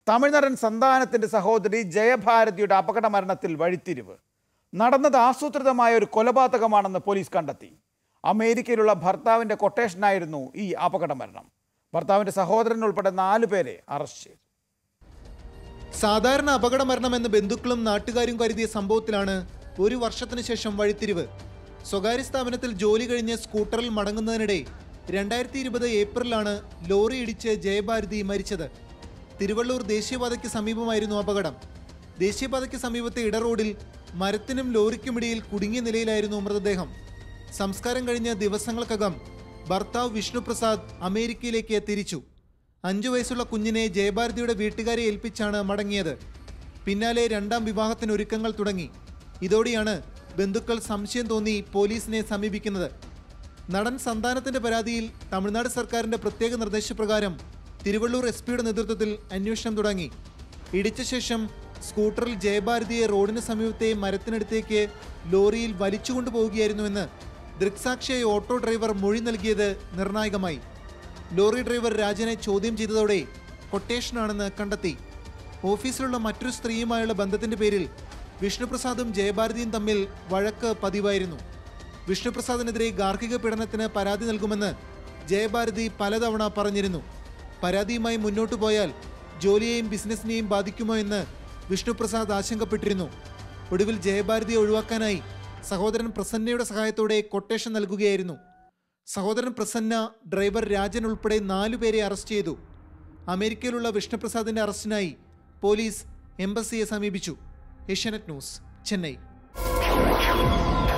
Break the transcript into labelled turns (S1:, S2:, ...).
S1: തമിഴ്നാടൻ സന്താനത്തിന്റെ സഹോദരി ജയഭാരതിയുടെ അപകട മരണത്തിൽ വഴിത്തിരിവ് നടന്നത് ആസൂത്രിതമായ ഒരു കൊലപാതകമാണെന്ന് പോലീസ് കണ്ടെത്തി അമേരിക്കയിലുള്ള ഭർത്താവിന്റെ കൊട്ടേഷനായിരുന്നു ഈ അപകട മരണം ഭർത്താവിന്റെ സഹോദരൻ ഉൾപ്പെടെ നാലു പേരെ അറസ്റ്റ് ചെയ്തു
S2: സാധാരണ അപകട മരണമെന്ന് ബന്ധുക്കളും നാട്ടുകാരും കരുതിയ സംഭവത്തിലാണ് ഒരു വർഷത്തിന് ശേഷം വഴിത്തിരിവ് സ്വകാര്യ സ്ഥാപനത്തിൽ ജോലി കഴിഞ്ഞ് സ്കൂട്ടറിൽ മടങ്ങുന്നതിനിടെ രണ്ടായിരത്തി ഇരുപത് ഏപ്രിലാണ് ലോറി ഇടിച്ച് ജയഭാരതി മരിച്ചത് തിരുവള്ളൂർ ദേശീയപാതയ്ക്ക് സമീപമായിരുന്നു അപകടം ദേശീയപാതയ്ക്ക് സമീപത്തെ ഇടറോഡിൽ മരത്തിനും ലോറിക്കുമിടയിൽ കുടുങ്ങിയ നിലയിലായിരുന്നു മൃതദേഹം സംസ്കാരം കഴിഞ്ഞ ദിവസങ്ങൾക്കകം ഭർത്താവ് വിഷ്ണുപ്രസാദ് അമേരിക്കയിലേക്ക് തിരിച്ചു അഞ്ചു വയസ്സുള്ള കുഞ്ഞിനെ ജയഭാരതിയുടെ വീട്ടുകാരെ ഏൽപ്പിച്ചാണ് മടങ്ങിയത് പിന്നാലെ രണ്ടാം വിവാഹത്തിന് ഒരുക്കങ്ങൾ തുടങ്ങി ഇതോടെയാണ് ബന്ധുക്കൾ സംശയം തോന്നി പോലീസിനെ സമീപിക്കുന്നത് നടൻ സന്താനത്തിന്റെ പരാതിയിൽ തമിഴ്നാട് സർക്കാരിന്റെ പ്രത്യേക നിർദ്ദേശപ്രകാരം തിരുവള്ളൂർ എസ് പിയുടെ നേതൃത്വത്തിൽ അന്വേഷണം തുടങ്ങി ഇടിച്ച ശേഷം സ്കൂട്ടറിൽ ജയഭാരതിയെ റോഡിന് സമീപത്തെ മരത്തിനടുത്തേക്ക് ലോറിയിൽ വലിച്ചുകൊണ്ടുപോവുകയായിരുന്നുവെന്ന് ദൃക്സാക്ഷിയായ ഓട്ടോ ഡ്രൈവർ മൊഴി നൽകിയത് നിർണായകമായി ലോറി ഡ്രൈവർ രാജനെ ചോദ്യം ചെയ്തതോടെ കൊട്ടേഷനാണെന്ന് കണ്ടെത്തി ഓഫീസിലുള്ള മറ്റൊരു സ്ത്രീയുമായുള്ള ബന്ധത്തിന്റെ പേരിൽ വിഷ്ണുപ്രസാദും ജയഭാരതിയും തമ്മിൽ വഴക്ക് പതിവായിരുന്നു വിഷ്ണുപ്രസാദിനെതിരെ ഗാർഹിക പീഡനത്തിന് പരാതി നൽകുമെന്ന് ജയഭാരതി പലതവണ പറഞ്ഞിരുന്നു പരാതിയുമായി മുന്നോട്ടു പോയാൽ ജോലിയെയും ബിസിനസിനെയും ബാധിക്കുമോ എന്ന് വിഷ്ണുപ്രസാദ് ആശങ്കപ്പെട്ടിരുന്നു ഒടുവിൽ ജയഭാരതിയെ ഒഴിവാക്കാനായി സഹോദരൻ പ്രസന്നയുടെ സഹായത്തോടെ കൊട്ടേഷൻ നൽകുകയായിരുന്നു സഹോദരൻ പ്രസന്ന ഡ്രൈവർ രാജൻ ഉൾപ്പെടെ നാലുപേരെ അറസ്റ്റ് ചെയ്തു അമേരിക്കയിലുള്ള വിഷ്ണുപ്രസാദിന്റെ അറസ്റ്റിനായി പോലീസ് എംബസിയെ സമീപിച്ചു ഏഷ്യാനെറ്റ് ന്യൂസ് ചെന്നൈ